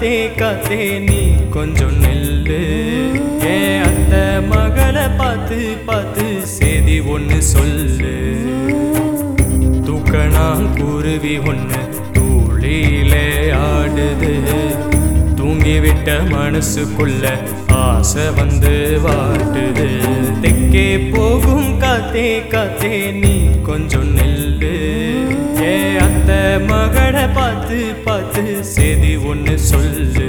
காத்தே காத்தே நீ கொஞ்சம் நெல்லு ஏன் அந்த மகளை பார்த்து பார்த்து செய்தி ஒன்று சொல்லு தூக்கணாம் குருவி ஒன்று தூளிலே ஆடுது தூங்கிவிட்ட மனசுக்குள்ள ஆசை வந்து வாட்டுது தெக்கே போகும் காத்தே காத்தே நீ கொஞ்சம் நெல்லு ஏ அந்த மகளை பார்த்து பார்த்து செய்தி ஒன்று சொல்லு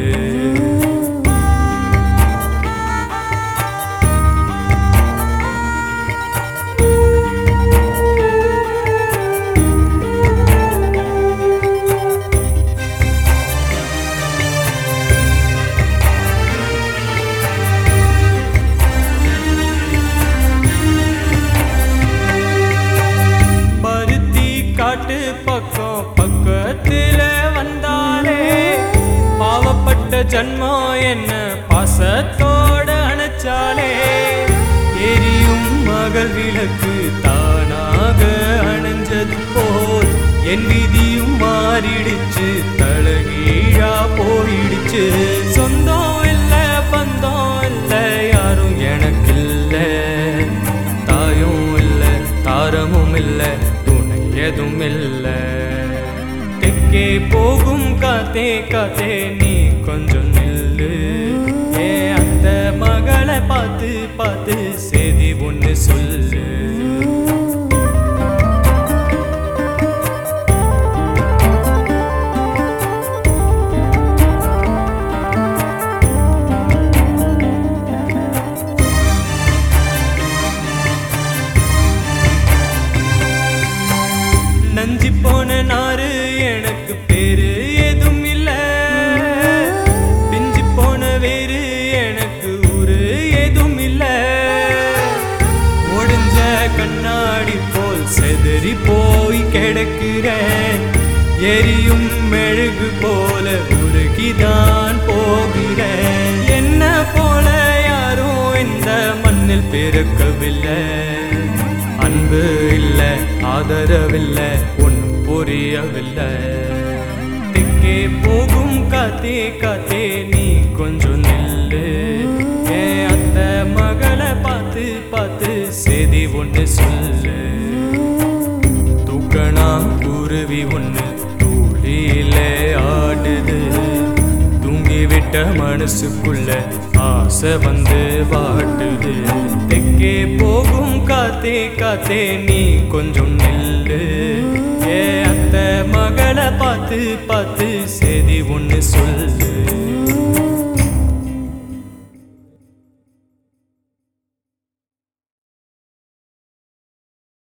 பருத்தி காட்டு பக்கம் பக்கத்துல வந்தாலே பாவப்பட்ட ஜன்மம் என்ன பாசத்தோட அணைச்சாலே எரியும் மகள் விளக்கு தானாக அணைஞ்சது போல் என் விதியும் மாறிடுச்சு தலகீழா போயிடுச்சு சொந்தம் இல்ல பந்தம் இல்ல யாரும் எனக்கு இல்ல தாயும் இல்ல தாரமும் இல்ல துணை எதுவும் இல்ல தெற்கே போகும் காத்தே காத்தே நீ கொஞ்சம் நில்லு ஏ அந்த மகளை பார்த்து பார்த்து செய்தி ஒன்று சொல்லு நஞ்சி போன நாறு எனக்கு பேரு எதுவும் இல்ல பிஞ்சு போன வேறு எனக்கு ஊரு எதுவும் இல்ல ஒடிஞ்ச கண்ணாடி போல் செதறி போய் கிடக்கிறேன் எரியும் மெழுகு போல உருகிதான் போகிறேன் என்ன போல யாரும் இந்த மண்ணில் பிறக்கவில்லை அன்பு இல்ல ஆதரவில்ல ஒன்றும் புரியவில்லை தெற்கே போகும் காத்தே காத்தே நீ கொஞ்சம் நில்லு ஏன் அத்த மகளை பார்த்து பார்த்து செய்தி ஒன்று சொல்லு தூக்கணா குருவி ஒன்று தூளிலே ஆடுது தூங்கிவிட்ட மனசுக்குள்ள ஆசை வந்து வாட்டுது தெற்கே போகும் காத்தே காத்தே நீ கொஞ்சம் நெல்லு ஏ அத்த மகளை பார்த்து பார்த்து செய்தி ஒன்று சொல்லு